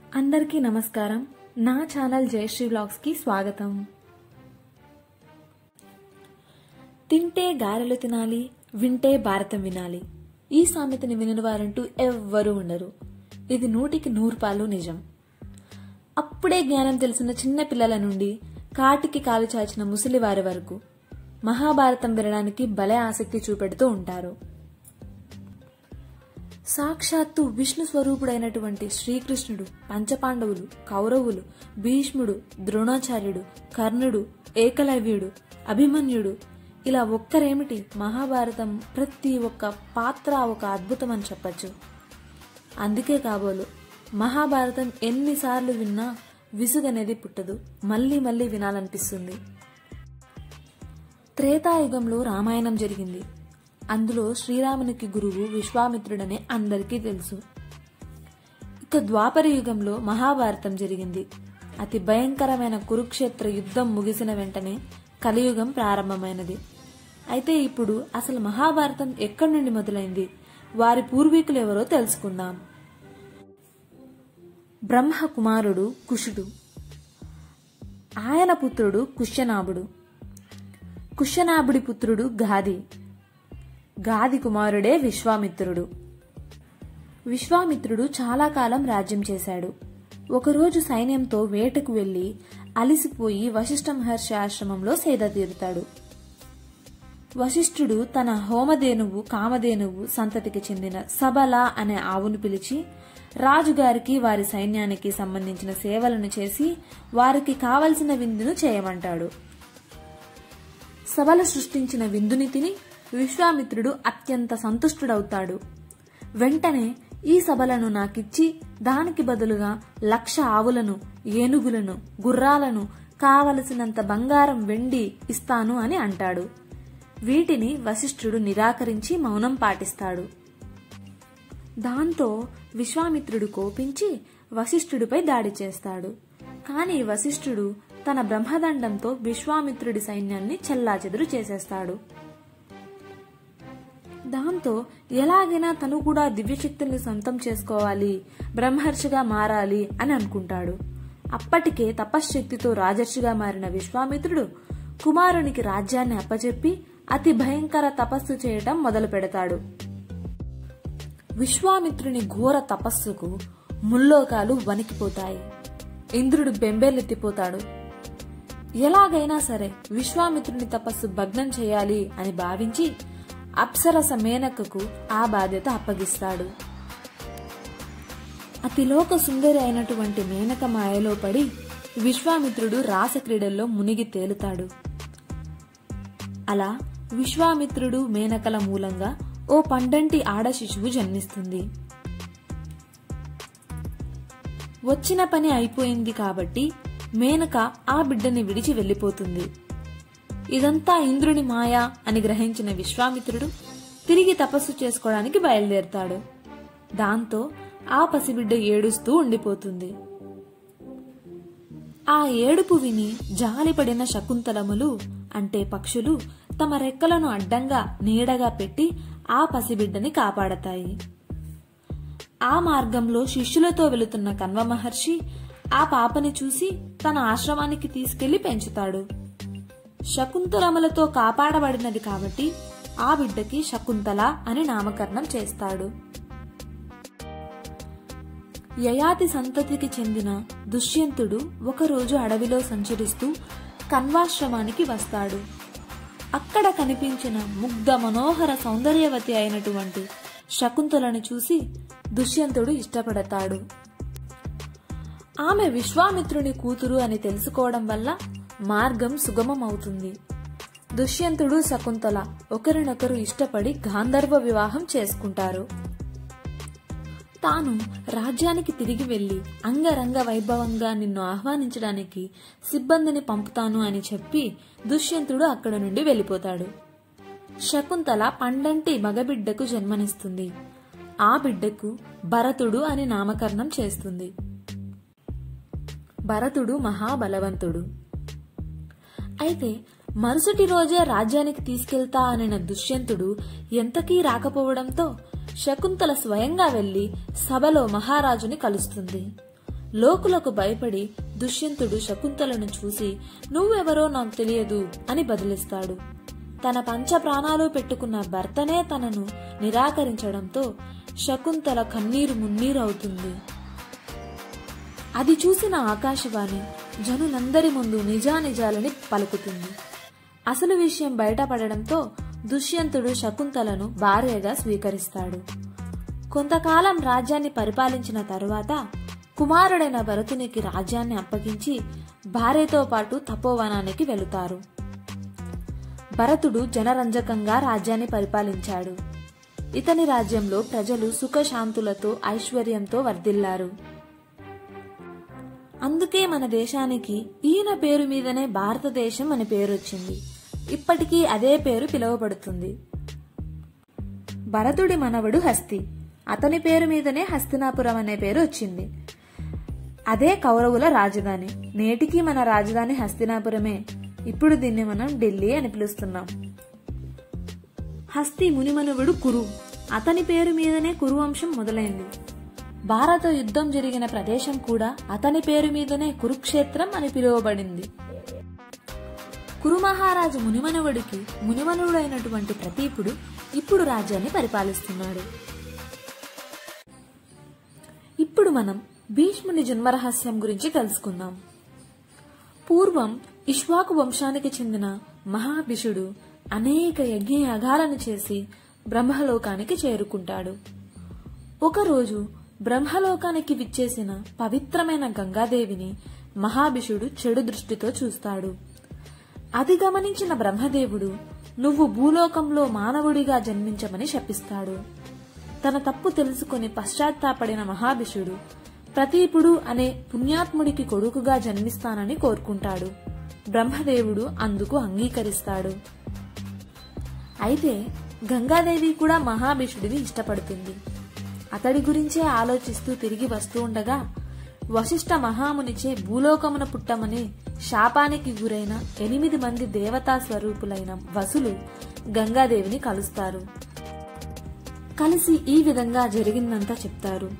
అందరికీ నమస్కారం నా ఛానల్ జయశ్రీ వ్లాగ్స్ కి స్వాగతం తింటే గారెలు తినాలి వింటే భారతం వినాలి ఈ సామెతని వినని వారంటూ ఎవ్వరూ ఉండరు ఇది నూటికి నూరు పాలు నిజం అప్పుడే జ్ఞానం తెలిసిన చిన్న పిల్లల నుండి కాటికి కాలు చాచిన ముసలివారి వరకు మహాభారతం వినడానికి భలే ఆసక్తి చూపెడుతూ ఉంటారు సాక్షాత్తు విష్ణు స్వరూపుడైనటువంటి శ్రీకృష్ణుడు పంచపాండవులు కౌరవులు భీష్ముడు ద్రోణాచార్యుడు కర్ణుడు ఏకలవ్యుడు అభిమన్యుడు ఇలా ఒక్కరేమిటి మహాభారతం ప్రతి ఒక్క పాత్ర ఒక అద్భుతం అని చెప్పచ్చు అందుకే కాబోలు మహాభారతం ఎన్నిసార్లు విన్నా విసుగనేది పుట్టదు మళ్ళీ మళ్ళీ వినాలనిపిస్తుంది త్రేతాయుగంలో రామాయణం జరిగింది అందులో శ్రీరామునికి గురువు విశ్వామిత్రుడనే అందరికీ తెలుసు ఇక ద్వాపర యుగంలో మహాభారతం జరిగింది అతి భయంకరమైన కురుక్షేత్ర యుద్ధం ముగిసిన వెంటనే కలియుగం ప్రారంభమైనది అయితే ఇప్పుడు అసలు మహాభారతం ఎక్కడి నుండి మొదలైంది వారి పూర్వీకులు ఎవరో తెలుసుకుందాం బ్రహ్మ కుమారుడు కుషుడు ఆయన పుత్రుడు కుష్యనాభుడు కుష్యనాభుడి పుత్రుడు గాది గాది కుమారుడే విశ్వామిత్రుడు విశ్వామిత్రుడు చాలా కాలం రాజ్యం చేశాడు ఒకరోజు సైన్యంతో వేటకు వెళ్లి అలిసిపోయి వశిష్ఠ మహర్షి ఆశ్రమంలో సేద తీరుతాడు వశిష్ఠుడు తన హోమధేనువు కామధేనువు సంతతికి చెందిన సబల అనే ఆవును పిలిచి రాజుగారికి వారి సైన్యానికి సంబంధించిన సేవలను చేసి వారికి కావలసిన విందును చేయమంటాడు సబల సృష్టించిన విందుని తిని విశ్వామిత్రుడు అత్యంత సంతుష్టుడవుతాడు వెంటనే ఈ సభలను నాకిచ్చి దానికి బదులుగా లక్ష ఆవులను ఏనుగులను గుర్రాలను కావలసినంత బంగారం వెండి ఇస్తాను అని అంటాడు వీటిని వశిష్ఠుడు నిరాకరించి మౌనం పాటిస్తాడు దాంతో విశ్వామిత్రుడు కోపించి వశిష్ఠుడిపై దాడి చేస్తాడు కాని వశిష్ఠుడు తన బ్రహ్మదండంతో విశ్వామిత్రుడి సైన్యాన్ని చెల్లాచెదురు చేసేస్తాడు దాంతో ఎలాగైనా తను కూడా దివ్యశక్తుల్ని సొంతం చేసుకోవాలి బ్రహ్మర్షిగా మారాలి అని అనుకుంటాడు అప్పటికే తపశ్శక్తితో రాజర్షిగా మారిన విశ్వామిత్రుడు కుమారునికి రాజ్యాన్ని అప్పచెప్పి అతి భయంకర తపస్సు చేయటం మొదలు పెడతాడు విశ్వామిత్రుని ఘోర తపస్సుకు ముల్లోకాలు వణికిపోతాయి ఇంద్రుడు బెంబేలెత్తిపోతాడు ఎలాగైనా సరే విశ్వామిత్రుని తపస్సు భగ్నం చేయాలి అని భావించి అప్సరస మేనకకు ఆ బాధ్యత అప్పగిస్తాడు అతిలోక సుందరి అయినటువంటి మేనక మాయలో పడి విశ్వామిత్రుడు రాసక్రీడల్లో మునిగి తేలుతాడు అలా విశ్వామిత్రుడు మేనకల మూలంగా ఓ పండంటి ఆడ శిశువు జన్మిస్తుంది వచ్చిన పని అయిపోయింది కాబట్టి మేనక ఆ బిడ్డని విడిచి వెళ్లిపోతుంది ఇదంతా ఇంద్రుని మాయా అని గ్రహించిన విశ్వామిత్రుడు తిరిగి తపస్సు చేసుకోవడానికి బయలుదేరతాడు దాంతో ఆ పసిబిడ్డ ఏడుస్తూ ఉండిపోతుంది ఆ ఏడుపు విని జాలిపడిన శకుంతలములు అంటే పక్షులు తమ రెక్కలను అడ్డంగా నీడగా పెట్టి ఆ పసిబిడ్డని కాపాడతాయి ఆ మార్గంలో శిష్యులతో వెళుతున్న కన్వ మహర్షి ఆ పాపని చూసి తన ఆశ్రమానికి తీసుకెళ్లి పెంచుతాడు శకుంతలములతో కాపాడబడినది కాబట్టి ఆ బిడ్డకి శకుంతల అని నామకరణం చేస్తాడు యయాతి సంతతికి చెందిన దుష్యంతుడు ఒకరోజు అడవిలో సంచరిస్తూ కన్వాశ్రమానికి వస్తాడు అక్కడ కనిపించిన ముగ్ధ మనోహర సౌందర్యవతి అయినటువంటి శకుంతలను చూసి దుష్యంతుడు ఇష్టపడతాడు ఆమె విశ్వామిత్రుని కూతురు అని తెలుసుకోవడం వల్ల మార్గం సుగమం అవుతుంది దుష్యంతుడు శకుంతల ఒకరినొకరు ఇష్టపడి గాంధర్వ వివాహం చేసుకుంటారు తాను రాజ్యానికి తిరిగి వెళ్లి అంగరంగ వైభవంగా నిన్ను ఆహ్వానించడానికి సిబ్బందిని పంపుతాను అని చెప్పి దుష్యంతుడు అక్కడ నుండి వెళ్లిపోతాడు శకుంతల పండంటి మగబిడ్డకు జన్మనిస్తుంది ఆ బిడ్డకు భరతుడు అని నామకరణం చేస్తుంది భరతుడు మహాబలవంతుడు అయితే మరుసటి రోజే రాజ్యానికి తీసుకెళ్తా అనిన దుష్యంతుడు ఎంతకీ రాకపోవడంతో శకుంతల స్వయంగా వెళ్లి సభలో మహారాజుని కలుస్తుంది లోకులకు భయపడి దుష్యంతుడు శకుంతలను చూసి నువ్వెవరో నాకు తెలియదు అని బదిలిస్తాడు తన పంచ ప్రాణాలు పెట్టుకున్న భర్తనే తనను నిరాకరించడంతో శకుంతల కన్నీరు మున్నీరు అవుతుంది అది చూసిన ఆకాశవాణి జనులందరి ముందు నిజానిజాలని పలుకుతుంది అసలు విషయం బయటపడడంతో దుష్యంతుడు శకుంతలను భార్యగా స్వీకరిస్తాడు కొంతకాలం రాజ్యాన్ని పరిపాలించిన తరువాత కుమారుడైన భరతునికి రాజ్యాన్ని అప్పగించి భార్యతో పాటు తపోవనానికి వెళుతారు భరతుడు జనరంజకంగా రాజ్యాన్ని పరిపాలించాడు ఇతని రాజ్యంలో ప్రజలు సుఖశాంతులతో ఐశ్వర్యంతో వర్ధిల్లారు అందుకే మన దేశానికి ఈయన పేరు మీదనే భారతదేశం అని పేరు వచ్చింది ఇప్పటికీ అదే పేరు పిలువబడుతుంది భరతుడి మనవడు హస్తి అతని పేరు మీదనే హస్తినాపురం అనే పేరు వచ్చింది అదే కౌరవుల రాజధాని నేటికి మన రాజధాని హస్తినాపురమే ఇప్పుడు దీన్ని మనం ఢిల్లీ అని పిలుస్తున్నాం హస్తి మునిమనువుడు కురు అతని పేరు మీదనే కురువంశం మొదలైంది భారత యుద్ధం జరిగిన ప్రదేశం కూడా అతని పేరు మీదనే కురుక్షేత్రం అని పిలువబడింది కురు మహారాజు మునిమనువుడికి మునిమనువుడైనటువంటి ప్రతీపుడు ఇప్పుడు రాజ్యాన్ని పరిపాలిస్తున్నాడు ఇప్పుడు మనం భీష్ముని జన్మరహస్యం గురించి తెలుసుకుందాం పూర్వం ఇష్వాకు వంశానికి చెందిన మహాభిషుడు అనేక యజ్ఞ యాగాలను చేసి బ్రహ్మలోకానికి చేరుకుంటాడు ఒకరోజు బ్రహ్మలోకానికి విచ్చేసిన పవిత్రమైన గంగాదేవిని మహాభిషుడు చెడు దృష్టితో చూస్తాడు అది గమనించిన బ్రహ్మదేవుడు నువ్వు భూలోకంలో మానవుడిగా జన్మించమని శపిస్తాడు తన తప్పు తెలుసుకుని పశ్చాత్తాపడిన మహాభిషుడు ప్రతీపుడు అనే పుణ్యాత్ముడికి కొడుకుగా జన్మిస్తానని కోరుకుంటాడు బ్రహ్మదేవుడు అందుకు అంగీకరిస్తాడు అయితే గంగాదేవి కూడా మహాభిషుడిని ఇష్టపడుతుంది అతడి గురించే ఆలోచిస్తూ తిరిగి వస్తూ ఉండగా వశిష్ఠ మహామునిచే భూలోకమున పుట్టమని శాపానికి గురైన ఎనిమిది మంది దేవతా స్వరూపులైన వసులు గంగాదేవిని కలుస్తారు కలిసి ఈ విధంగా జరిగిందంతా చెప్తారు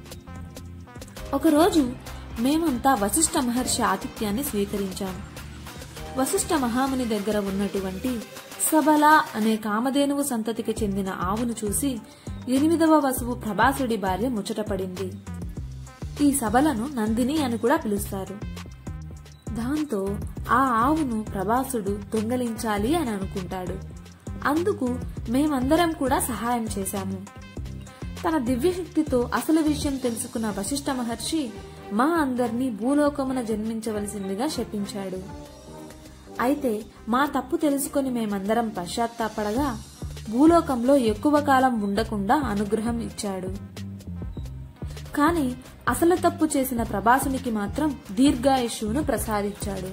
ఒకరోజు మేమంతా వశిష్ఠ మహర్షి ఆతిథ్యాన్ని స్వీకరించాం వశిష్ఠ మహాముని దగ్గర ఉన్నటువంటి సబల అనే కామధేనువు సంతతికి చెందిన ఆవును చూసి ఎనిమిదవ వసువు ప్రభాసుడి భార్య ముచ్చటపడింది ఈ సబలను నందిని అని కూడా పిలుస్తారు దాంతో ఆ ఆవును ప్రభాసుడు దొంగలించాలి అని అనుకుంటాడు అందుకు మేమందరం కూడా సహాయం చేశాము తన దివ్యశక్తితో అసలు విషయం తెలుసుకున్న వశిష్ఠ మహర్షి మా అందర్నీ భూలోకమున జన్మించవలసిందిగా శపించాడు అయితే మా తప్పు తెలుసుకొని మేమందరం పశ్చాత్తాపడగా భూలోకంలో ఎక్కువ కాలం ఉండకుండా అనుగ్రహం ఇచ్చాడు కాని అసలు తప్పు చేసిన ప్రభాసునికి మాత్రం దీర్ఘాయుష్యును ప్రసాదించాడు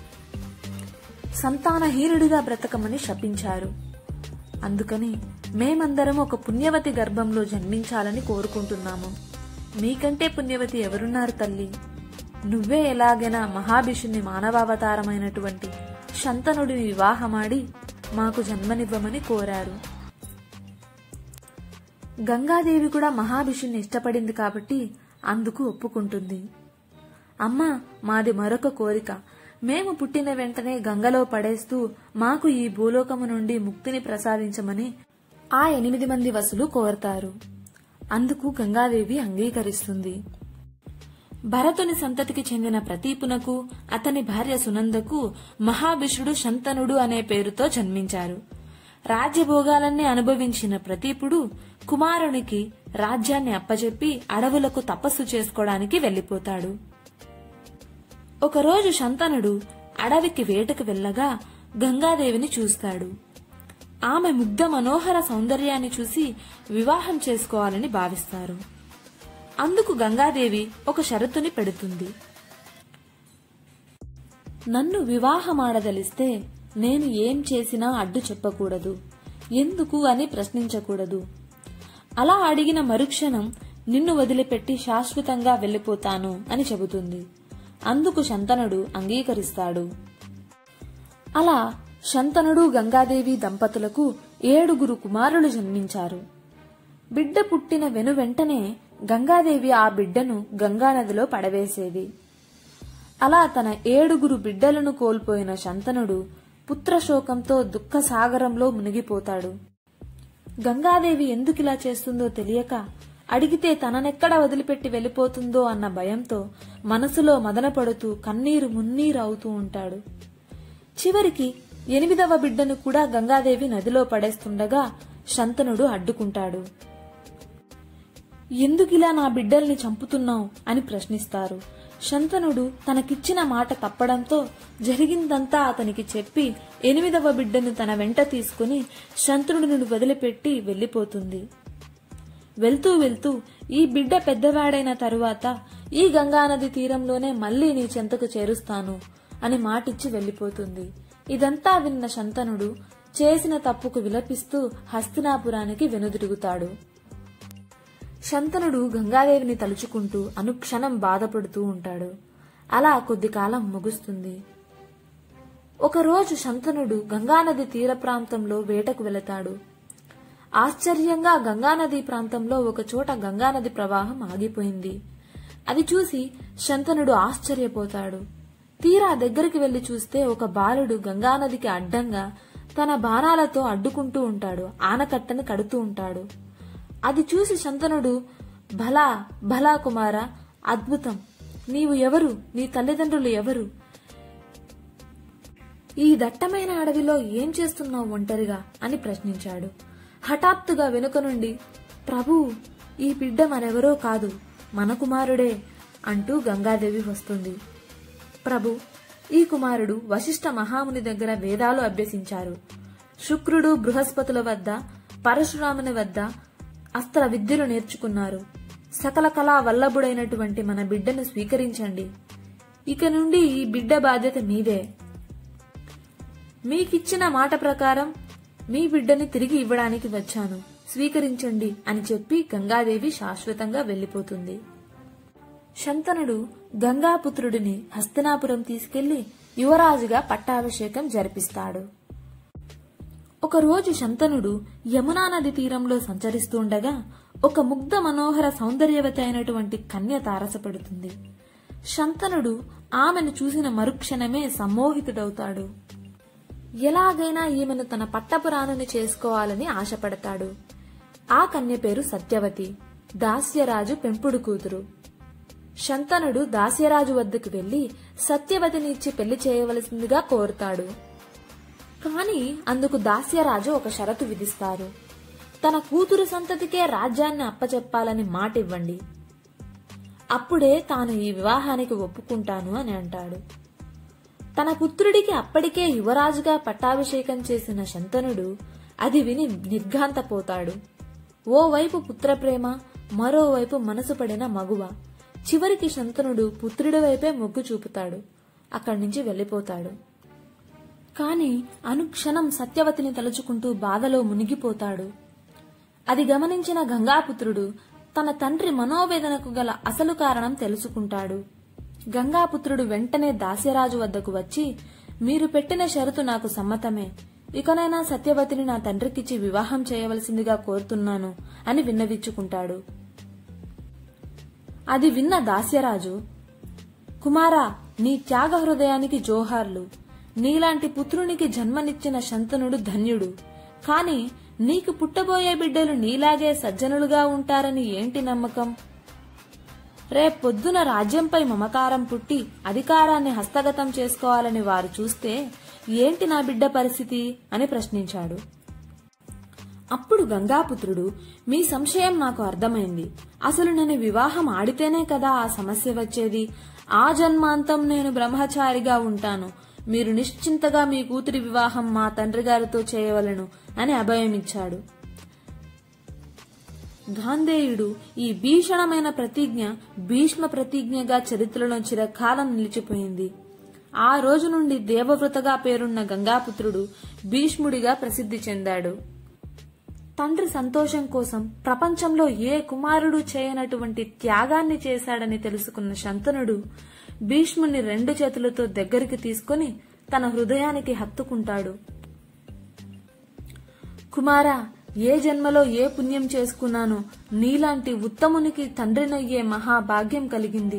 సంతానహీనుడిగా బ్రతకమని శపించారు అందుకని మేమందరం ఒక పుణ్యవతి గర్భంలో జన్మించాలని కోరుకుంటున్నాము మీకంటే పుణ్యవతి ఎవరున్నారు తల్లి నువ్వే ఎలాగైనా మహాభిషుని మానవావతారమైనటువంటి శంతనుడిని వివాహమాడి మాకు జన్మనివ్వమని కోరారు గంగాదేవి కూడా మహాభిషుని ఇష్టపడింది కాబట్టి అందుకు ఒప్పుకుంటుంది అమ్మా మాది మరొక కోరిక మేము పుట్టిన వెంటనే గంగలో పడేస్తూ మాకు ఈ భూలోకము నుండి ముక్తిని ప్రసాదించమని ఆ ఎనిమిది మంది వసులు కోరతారు అందుకు గంగాదేవి అంగీకరిస్తుంది భరతుని సంతతికి చెందిన ప్రతీపునకు అతని భార్య సునందకు మహాభిషుడు శంతనుడు అనే పేరుతో జన్మించారు రాజ్యభోగాలన్నీ అనుభవించిన ప్రతీపుడు కుమారునికి రాజ్యాన్ని అప్పచెప్పి అడవులకు తపస్సు చేసుకోవడానికి వెళ్లిపోతాడు ఒకరోజు శంతనుడు అడవికి వేటకు వెళ్ళగా గంగాదేవిని చూస్తాడు ఆమె ముగ్ధ మనోహర సౌందర్యాన్ని చూసి వివాహం చేసుకోవాలని భావిస్తారు అందుకు గంగాదేవి ఒక షరతుని పెడుతుంది నన్ను వివాహమాడదలిస్తే నేను ఏం చేసినా అడ్డు చెప్పకూడదు ఎందుకు అని ప్రశ్నించకూడదు అలా అడిగిన మరుక్షణం నిన్ను వదిలిపెట్టి శాశ్వతంగా వెళ్ళిపోతాను అని చెబుతుంది అందుకు శంతనుడు అంగీకరిస్తాడు అలా శంతనుడు గంగాదేవి దంపతులకు ఏడుగురు కుమారులు జన్మించారు బిడ్డ పుట్టిన వెను వెంటనే గంగాదేవి ఆ బిడ్డను గంగానదిలో పడవేసేది అలా తన ఏడుగురు బిడ్డలను కోల్పోయిన శంతనుడు పుత్రశోకంతో దుఃఖసాగరంలో మునిగిపోతాడు గంగాదేవి ఎందుకిలా చేస్తుందో తెలియక అడిగితే తననెక్కడ వదిలిపెట్టి వెళ్ళిపోతుందో అన్న భయంతో మనసులో మదనపడుతూ కన్నీరు మున్నీరు అవుతూ ఉంటాడు చివరికి ఎనిమిదవ బిడ్డను కూడా గంగాదేవి నదిలో పడేస్తుండగా శంతనుడు అడ్డుకుంటాడు ఎందుకిలా నా బిడ్డల్ని చంపుతున్నావు అని ప్రశ్నిస్తారు శంతనుడు తనకిచ్చిన మాట తప్పడంతో జరిగిందంతా అతనికి చెప్పి ఎనిమిదవ బిడ్డను తన వెంట తీసుకుని శంతనుడిని వదిలిపెట్టి వెళ్లిపోతుంది వెళ్తూ వెళ్తూ ఈ బిడ్డ పెద్దవాడైన తరువాత ఈ గంగానది తీరంలోనే మళ్లీ నీ చెంతకు చేరుస్తాను అని మాటిచ్చి వెళ్లిపోతుంది ఇదంతా విన్న శంతనుడు చేసిన తప్పుకు విలపిస్తూ హస్తినాపురానికి వెనుదిరుగుతాడు శంతనుడు గంగాదేవిని తలుచుకుంటూ అనుక్షణం బాధపడుతూ ఉంటాడు అలా కొద్ది కాలం ముగుస్తుంది ఒకరోజు శంతనుడు గంగానది తీర ప్రాంతంలో వేటకు వెళతాడు ఆశ్చర్యంగా గంగానది ప్రాంతంలో ఒక చోట గంగానది ప్రవాహం ఆగిపోయింది అది చూసి శంతనుడు ఆశ్చర్యపోతాడు తీరా దగ్గరికి వెళ్లి చూస్తే ఒక బాలుడు గంగానదికి అడ్డంగా తన బాణాలతో అడ్డుకుంటూ ఉంటాడు ఆనకట్టని కడుతూ ఉంటాడు అది చూసి శంతనుడు భలా భలా కుమార అద్భుతం నీవు ఎవరు నీ తల్లిదండ్రులు ఎవరు ఈ దట్టమైన అడవిలో ఏం చేస్తున్నావు ఒంటరిగా అని ప్రశ్నించాడు హఠాత్తుగా వెనుక నుండి ప్రభు ఈ బిడ్డ మరెవరో కాదు మన కుమారుడే అంటూ గంగాదేవి వస్తుంది ప్రభు ఈ కుమారుడు వశిష్ఠ మహాముని దగ్గర వేదాలు అభ్యసించారు శుక్రుడు బృహస్పతుల వద్ద పరశురాముని వద్ద అస్త్ర విద్యలు నేర్చుకున్నారు సకల కళా వల్లభుడైనటువంటి మన బిడ్డను స్వీకరించండి ఇక నుండి ఈ బిడ్డ బాధ్యత మీదే మీకిచ్చిన మాట ప్రకారం మీ బిడ్డని తిరిగి ఇవ్వడానికి వచ్చాను స్వీకరించండి అని చెప్పి గంగాదేవి శాశ్వతంగా వెళ్లిపోతుంది శంతనుడు గంగాపుత్రుడిని హస్తినాపురం తీసుకెళ్లి యువరాజుగా పట్టాభిషేకం జరిపిస్తాడు ఒకరోజు శంతనుడు యమునా నది తీరంలో సంచరిస్తుండగా ఒక ముగ్ధ మనోహర సౌందర్యవతి అయినటువంటి కన్య తారసపడుతుంది శంతనుడు ఆమెను చూసిన మరుక్షణమే సమ్మోహితుడవుతాడు ఎలాగైనా ఈమెను తన పట్టపురాణుని చేసుకోవాలని ఆశపడతాడు ఆ కన్య పేరు సత్యవతి దాస్యరాజు పెంపుడు కూతురు శంతనుడు దాస్యరాజు వద్దకు వెళ్లి సత్యవతిని ఇచ్చి పెళ్లి చేయవలసిందిగా కోరుతాడు కాని అందుకు దాస్యరాజు ఒక షరతు విధిస్తారు తన కూతురు సంతతికే రాజ్యాన్ని అప్పచెప్పాలని మాటివ్వండి అప్పుడే తాను ఈ వివాహానికి ఒప్పుకుంటాను అని అంటాడు తన పుత్రుడికి అప్పటికే యువరాజుగా పట్టాభిషేకం చేసిన శంతనుడు అది విని నిర్ఘాంతపోతాడు ఓవైపు పుత్రప్రేమ మరోవైపు మనసు పడిన మగువ చివరికి శంతనుడు పుత్రుడి వైపే మొగ్గు చూపుతాడు అక్కడి నుంచి వెళ్లిపోతాడు కాని అనుక్షణం సత్యవతిని తలుచుకుంటూ బాధలో మునిగిపోతాడు అది గమనించిన గంగాపుత్రుడు తన తండ్రి మనోవేదనకు గల అసలు కారణం తెలుసుకుంటాడు గంగాపుత్రుడు వెంటనే దాస్యరాజు వద్దకు వచ్చి మీరు పెట్టిన షరతు నాకు సమ్మతమే ఇకనైనా సత్యవతిని నా తండ్రికిచ్చి వివాహం చేయవలసిందిగా కోరుతున్నాను అని విన్నవించుకుంటాడు అది విన్న దాస్యరాజు కుమారా నీ త్యాగ హృదయానికి జోహార్లు నీలాంటి పుత్రునికి జన్మనిచ్చిన శంతనుడు ధన్యుడు కాని నీకు పుట్టబోయే బిడ్డలు నీలాగే సజ్జనులుగా ఉంటారని ఏంటి నమ్మకం రేపొద్దున రాజ్యంపై మమకారం పుట్టి అధికారాన్ని హస్తగతం చేసుకోవాలని వారు చూస్తే ఏంటి నా బిడ్డ పరిస్థితి అని ప్రశ్నించాడు అప్పుడు గంగాపుత్రుడు మీ సంశయం నాకు అర్థమైంది అసలు నేను వివాహం ఆడితేనే కదా ఆ సమస్య వచ్చేది ఆ జన్మాంతం నేను బ్రహ్మచారిగా ఉంటాను మీరు నిశ్చింతగా మీ కూతురి వివాహం మా తండ్రి గారితో చేయవలను అని అభయమిచ్చాడు గాంధేయుడు ఈ భీషణమైన ప్రతిజ్ఞ భీష్మ ప్రతిజ్ఞగా చరిత్రలో చిరకాలం నిలిచిపోయింది ఆ రోజు నుండి దేవవ్రతగా పేరున్న గంగాపుత్రుడు భీష్ముడిగా ప్రసిద్ధి చెందాడు తండ్రి సంతోషం కోసం ప్రపంచంలో ఏ కుమారుడు చేయనటువంటి త్యాగాన్ని చేశాడని తెలుసుకున్న శంతనుడు భీష్ముని రెండు చేతులతో దగ్గరికి తీసుకుని తన హృదయానికి హత్తుకుంటాడు కుమారా ఏ జన్మలో ఏ పుణ్యం చేసుకున్నానో నీలాంటి ఉత్తమునికి తండ్రినయ్యే మహాభాగ్యం కలిగింది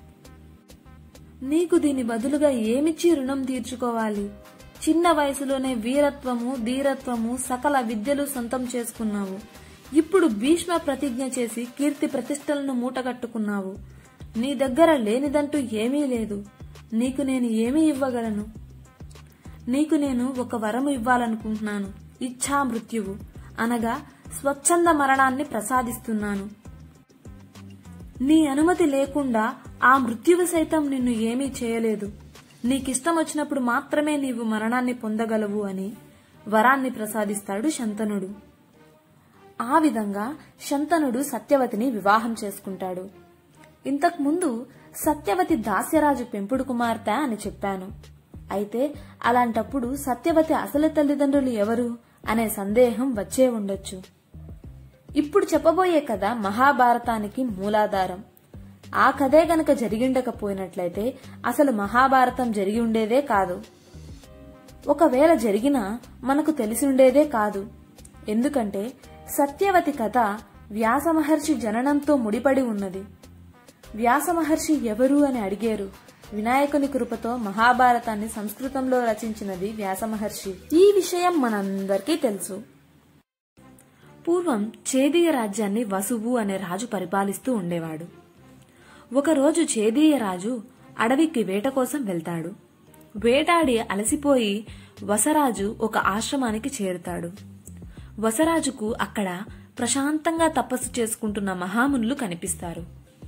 నీకు దీని బదులుగా ఏమిచ్చి రుణం తీర్చుకోవాలి చిన్న వయసులోనే వీరత్వము ధీరత్వము సకల విద్యలు సొంతం చేసుకున్నావు ఇప్పుడు భీష్మ ప్రతిజ్ఞ చేసి కీర్తి ప్రతిష్టలను మూటగట్టుకున్నావు నీ దగ్గర లేనిదంటూ ఏమీ లేదు నీకు నేను ఏమి ఇవ్వగలను నీకు నేను ఒక వరము ఇవ్వాలనుకుంటున్నాను ఇచ్ఛా మృత్యువు అనగా స్వచ్ఛంద మరణాన్ని ప్రసాదిస్తున్నాను నీ అనుమతి లేకుండా ఆ మృత్యువు సైతం నిన్ను ఏమీ చేయలేదు నీకిష్టం వచ్చినప్పుడు మాత్రమే నీవు మరణాన్ని పొందగలవు అని వరాన్ని ప్రసాదిస్తాడు శంతనుడు ఆ విధంగా శంతనుడు సత్యవతిని వివాహం చేసుకుంటాడు ఇంతకుముందు సత్యవతి దాస్యరాజు పెంపుడు కుమార్తె అని చెప్పాను అయితే అలాంటప్పుడు సత్యవతి అసలు తల్లిదండ్రులు ఎవరు అనే సందేహం వచ్చే ఉండొచ్చు ఇప్పుడు చెప్పబోయే కథ మహాభారతానికి మూలాధారం ఆ కథే గనక జరిగిండకపోయినట్లయితే అసలు మహాభారతం జరిగి ఉండేదే కాదు ఒకవేళ జరిగినా మనకు తెలిసి ఉండేదే కాదు ఎందుకంటే సత్యవతి కథ వ్యాస మహర్షి జననంతో ముడిపడి ఉన్నది వ్యాస మహర్షి ఎవరు అని అడిగారు వినాయకుని కృపతో మహాభారతాన్ని సంస్కృతంలో రచించినది వ్యాస మహర్షి ఈ విషయం మనందరికీ తెలుసు పూర్వం చేదీయ రాజ్యాన్ని వసువు అనే రాజు పరిపాలిస్తూ ఉండేవాడు ఒకరోజు చేదీయ రాజు అడవికి వేట కోసం వెళ్తాడు వేటాడి అలసిపోయి వసరాజు ఒక ఆశ్రమానికి చేరుతాడు వసరాజుకు అక్కడ ప్రశాంతంగా తపస్సు చేసుకుంటున్న మహామునులు కనిపిస్తారు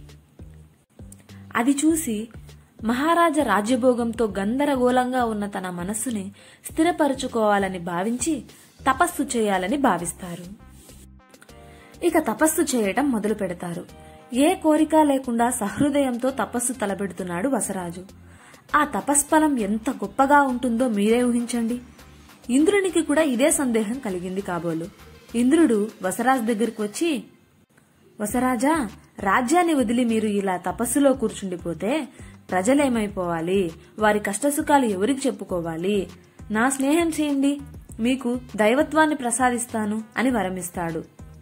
అది చూసి మహారాజా రాజ్యభోగంతో గందరగోళంగా ఉన్న తన మనస్సుని స్థిరపరుచుకోవాలని భావించి తపస్సు చేయాలని భావిస్తారు ఇక తపస్సు చేయటం మొదలు పెడతారు ఏ కోరిక లేకుండా సహృదయంతో తపస్సు తలపెడుతున్నాడు వసరాజు ఆ తపస్ఫలం ఎంత గొప్పగా ఉంటుందో మీరే ఊహించండి ఇంద్రునికి కూడా ఇదే సందేహం కలిగింది కాబోలు ఇంద్రుడు వసరాజు దగ్గరికి వచ్చి వసరాజా రాజ్యాన్ని వదిలి మీరు ఇలా తపస్సులో కూర్చుండిపోతే ప్రజలేమైపోవాలి వారి కష్టసుఖాలు ఎవరికి చెప్పుకోవాలి నా స్నేహం చేయండి మీకు దైవత్వాన్ని ప్రసాదిస్తాను అని వరమిస్తాడు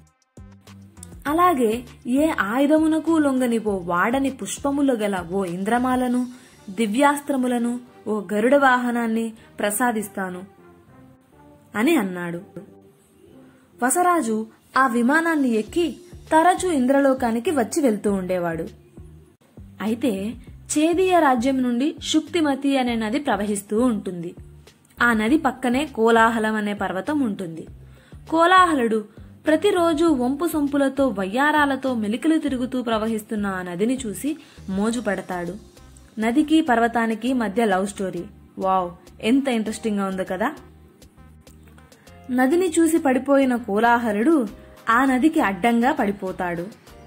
అలాగే ఏ ఆయుధమునకు లొంగని ఓ వాడని పుష్పములు గల ఓ ఇంద్రమాలను దివ్యాస్త్రములను ఓ గరుడ వాహనాన్ని ప్రసాదిస్తాను అని అన్నాడు వసరాజు ఆ విమానాన్ని ఎక్కి తరచూ ఇంద్రలోకానికి వచ్చి వెళ్తూ ఉండేవాడు అయితే చేదీయ రాజ్యం నుండి శుక్తిమతి అనే నది ప్రవహిస్తూ ఉంటుంది ఆ నది పక్కనే కోలాహలం అనే పర్వతం ఉంటుంది కోలాహలుడు ప్రతిరోజు వంపు సొంపులతో వయ్యారాలతో మెలికలు తిరుగుతూ ప్రవహిస్తున్న ఆ నదిని చూసి మోజు పడతాడు నదికి పర్వతానికి మధ్య లవ్ స్టోరీ వావ్ ఎంత ఇంట్రెస్టింగ్ గా ఉంది కదా నదిని చూసి పడిపోయిన కోలాహలుడు ఆ నదికి అడ్డంగా పడిపోతాడు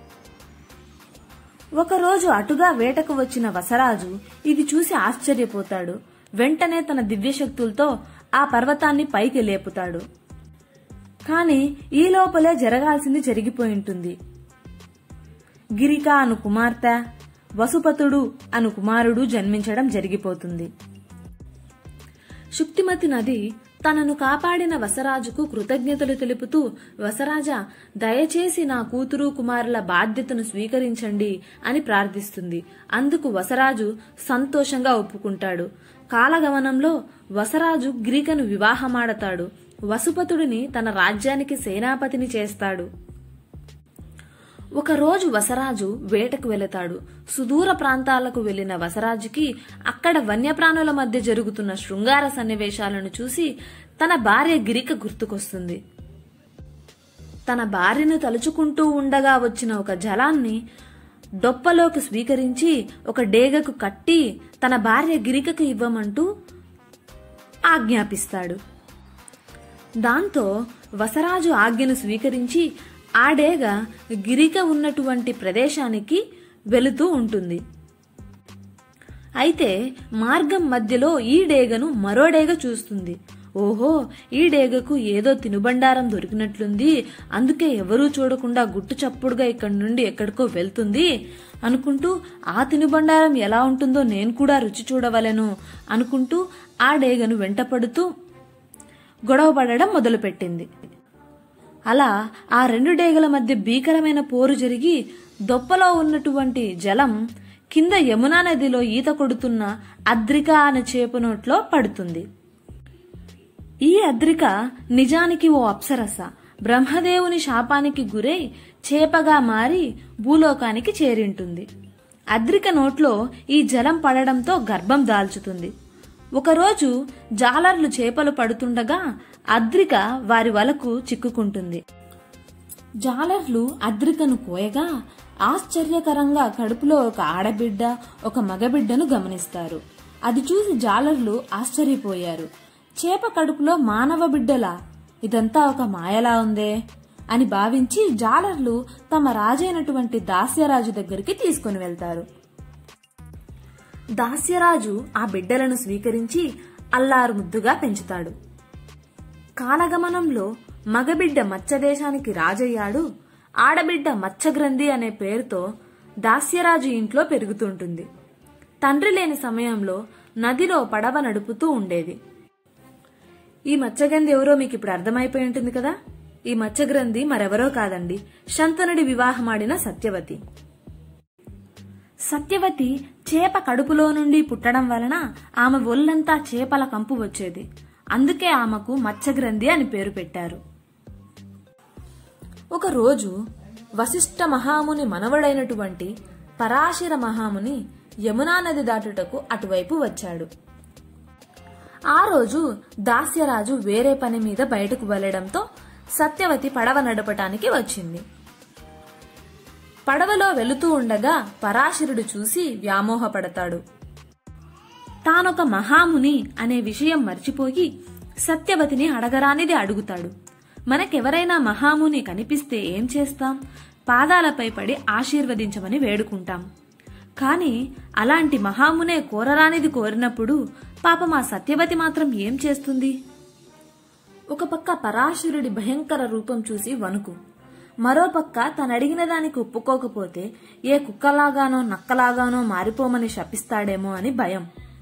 ఒకరోజు అటుగా వేటకు వచ్చిన వసరాజు ఇది చూసి ఆశ్చర్యపోతాడు వెంటనే తన దివ్యశక్తులతో ఆ పర్వతాన్ని పైకి లేపుతాడు కాని ఈ లోపలే జరగాల్సింది జరిగిపోయి ఉంటుంది గిరిక అను కుమార్తె వసుపతుడు అను కుమారుడు జన్మించడం జరిగిపోతుంది శుక్తిమతి నది తనను కాపాడిన వసరాజుకు కృతజ్ఞతలు తెలుపుతూ వసరాజా దయచేసి నా కూతురు కుమారుల బాధ్యతను స్వీకరించండి అని ప్రార్థిస్తుంది అందుకు వసరాజు సంతోషంగా ఒప్పుకుంటాడు కాలగమనంలో వసరాజు గిరికను వివాహమాడతాడు వసుపతుడిని తన రాజ్యానికి సేనాపతిని చేస్తాడు ఒకరోజు వసరాజు వేటకు వెళతాడు సుదూర ప్రాంతాలకు వెళ్లిన వసరాజుకి అక్కడ వన్యప్రాణుల మధ్య జరుగుతున్న శృంగార సన్నివేశాలను చూసి తన భార్య గిరిక గుర్తుకొస్తుంది తన భార్యను తలుచుకుంటూ ఉండగా వచ్చిన ఒక జలాన్ని డొప్పలోకి స్వీకరించి ఒక డేగకు కట్టి తన భార్య గిరికకు ఇవ్వమంటూ ఆజ్ఞాపిస్తాడు దాంతో వసరాజు ఆజ్ఞను స్వీకరించి ఆ డేగ గిరిక ఉన్నటువంటి ప్రదేశానికి వెళుతూ ఉంటుంది అయితే మార్గం మధ్యలో ఈ డేగను మరో డేగ చూస్తుంది ఓహో ఈ డేగకు ఏదో తినుబండారం దొరికినట్లుంది అందుకే ఎవరూ చూడకుండా గుట్టు చప్పుడుగా ఇక్కడి నుండి ఎక్కడికో వెళ్తుంది అనుకుంటూ ఆ తినుబండారం ఎలా ఉంటుందో నేను కూడా రుచి చూడవలెను అనుకుంటూ ఆ డేగను వెంటపడుతూ గొడవ పడడం మొదలుపెట్టింది అలా ఆ రెండు డేగల మధ్య భీకరమైన పోరు జరిగి దొప్పలో ఉన్నటువంటి జలం కింద యమునా నదిలో ఈత కొడుతున్న అద్రిక అనే చేప నోట్లో పడుతుంది ఈ అద్రిక నిజానికి ఓ అప్సరస బ్రహ్మదేవుని శాపానికి గురై చేపగా మారి భూలోకానికి చేరింటుంది అద్రిక నోట్లో ఈ జలం పడడంతో గర్భం దాల్చుతుంది ఒకరోజు జాలర్లు చేపలు పడుతుండగా అద్రిక వారి వలకు చిక్కుకుంటుంది జాలర్లు అద్రికను కోయగా ఆశ్చర్యకరంగా కడుపులో ఒక ఆడబిడ్డ ఒక మగబిడ్డను గమనిస్తారు అది చూసి జాలర్లు ఆశ్చర్యపోయారు చేప కడుపులో మానవ బిడ్డలా ఇదంతా ఒక మాయలా ఉందే అని భావించి జాలర్లు తమ రాజైనటువంటి దాస్యరాజు దగ్గరికి తీసుకుని వెళ్తారు దాస్యరాజు ఆ బిడ్డలను స్వీకరించి అల్లారు ముద్దుగా పెంచుతాడు కాలగమనంలో మగబిడ్డ మత్స్యదేశానికి రాజయ్యాడు ఆడబిడ్డ మత్స్యగ్రంథి అనే పేరుతో దాస్యరాజు ఇంట్లో పెరుగుతుంటుంది తండ్రి లేని సమయంలో నదిలో పడవ నడుపుతూ ఉండేది ఈ మత్స్యగ్రంథి ఎవరో మీకు ఇప్పుడు అర్థమైపోయి ఉంటుంది కదా ఈ మత్స్యగ్రంథి మరెవరో కాదండి శంతనుడి వివాహమాడిన సత్యవతి సత్యవతి చేప కడుపులో నుండి పుట్టడం వలన ఆమె ఒళ్ళంతా చేపల కంపు వచ్చేది అందుకే ఆమెకు మత్స్యగ్రంథి అని పేరు పెట్టారు ఒక రోజు వశిష్ఠ మహాముని మనవడైనటువంటి పరాశర మహాముని యమునా నది దాటుటకు అటువైపు వచ్చాడు ఆ రోజు దాస్యరాజు వేరే పని మీద బయటకు వెళ్లడంతో సత్యవతి పడవ నడపటానికి వచ్చింది పడవలో వెళుతూ ఉండగా పరాశరుడు చూసి వ్యామోహపడతాడు తానొక మహాముని అనే విషయం మర్చిపోయి సత్యవతిని అడగరానిది అడుగుతాడు మనకెవరైనా మహాముని కనిపిస్తే ఏం చేస్తాం పాదాలపై పడి ఆశీర్వదించమని వేడుకుంటాం కాని అలాంటి మహామునే కోరరానిది కోరినప్పుడు పాపం ఆ సత్యవతి మాత్రం ఏం చేస్తుంది ఒక పక్క పరాశరుడి భయంకర రూపం చూసి వణుకు మరోపక్క తనడిగిన దానికి ఒప్పుకోకపోతే ఏ కుక్కలాగానో నక్కలాగానో మారిపోమని శపిస్తాడేమో అని భయం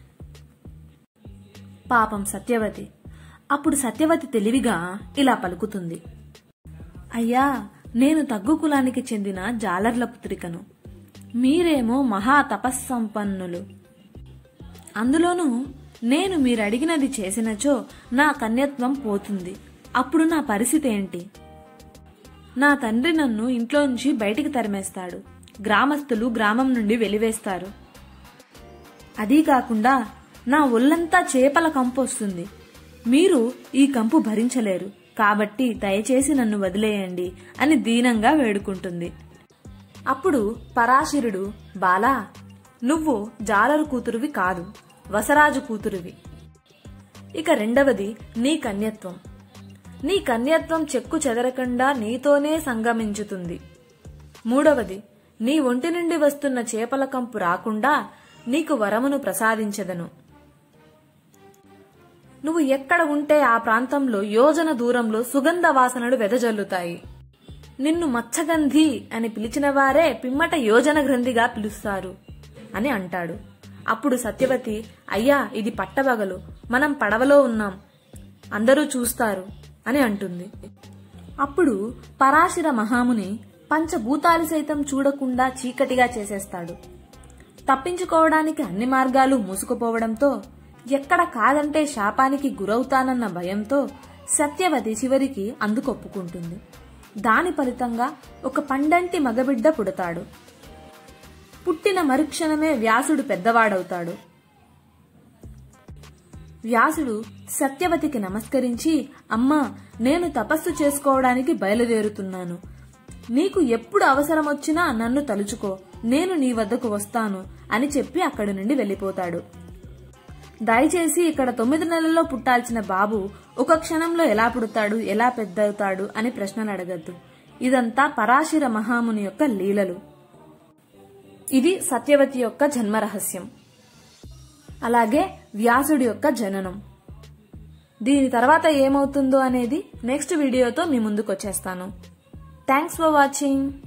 పాపం సత్యవతి అప్పుడు సత్యవతి తెలివిగా ఇలా పలుకుతుంది అయ్యా నేను తగ్గు కులానికి చెందిన జాలర్ల పుత్రికను మీరేమో మహా తపస్సంపన్నులు అందులోనూ నేను మీరు అడిగినది చేసినచో నా కన్యత్వం పోతుంది అప్పుడు నా పరిస్థితి ఏంటి నా తండ్రి నన్ను ఇంట్లో నుంచి బయటికి తరిమేస్తాడు గ్రామస్తులు గ్రామం నుండి వెలివేస్తారు అదీ కాకుండా నా ఒళ్ళంతా చేపల కంపు వస్తుంది మీరు ఈ కంపు భరించలేరు కాబట్టి దయచేసి నన్ను వదిలేయండి అని దీనంగా వేడుకుంటుంది అప్పుడు పరాశరుడు బాలా నువ్వు జాలరు కూతురువి కాదు వసరాజు కూతురువి ఇక రెండవది నీ కన్యత్వం నీ కన్యత్వం చెక్కు చెదరకుండా నీతోనే సంగమించుతుంది మూడవది నీ ఒంటి నుండి వస్తున్న చేపల కంపు రాకుండా నీకు వరమును ప్రసాదించదను నువ్వు ఎక్కడ ఉంటే ఆ ప్రాంతంలో యోజన దూరంలో సుగంధ వాసనలు వెదజల్లుతాయి నిన్ను మత్స్యగంధి అని పిలిచిన వారే పిమ్మట యోజన గ్రంథిగా పిలుస్తారు అని అంటాడు అప్పుడు సత్యవతి అయ్యా ఇది పట్టబగలు మనం పడవలో ఉన్నాం అందరూ చూస్తారు అని అంటుంది అప్పుడు పరాశర మహాముని పంచభూతాలు సైతం చూడకుండా చీకటిగా చేసేస్తాడు తప్పించుకోవడానికి అన్ని మార్గాలు మూసుకుపోవడంతో ఎక్కడ కాదంటే శాపానికి గురవుతానన్న భయంతో సత్యవతి చివరికి అందుకొప్పుకుంటుంది దాని ఫలితంగా ఒక పండంటి మగబిడ్డ పుడతాడు పుట్టిన మరుక్షణమే వ్యాసుడు పెద్దవాడవుతాడు వ్యాసుడు సత్యవతికి నమస్కరించి అమ్మా నేను తపస్సు చేసుకోవడానికి బయలుదేరుతున్నాను నీకు ఎప్పుడు అవసరం వచ్చినా నన్ను తలుచుకో నేను నీ వద్దకు వస్తాను అని చెప్పి అక్కడి నుండి వెళ్ళిపోతాడు దయచేసి ఇక్కడ తొమ్మిది నెలల్లో పుట్టాల్సిన బాబు ఒక క్షణంలో ఎలా పుడతాడు ఎలా పెద్దవుతాడు అని ప్రశ్నలు అడగద్దు ఇదంతా పరాశర మహాముని యొక్క లీలలు ఇది సత్యవతి యొక్క జన్మరహస్యం అలాగే వ్యాసుడి యొక్క జననం దీని తర్వాత ఏమవుతుందో అనేది నెక్స్ట్ వీడియోతో మీ ముందుకు వచ్చేస్తాను థ్యాంక్స్ ఫర్ వాచింగ్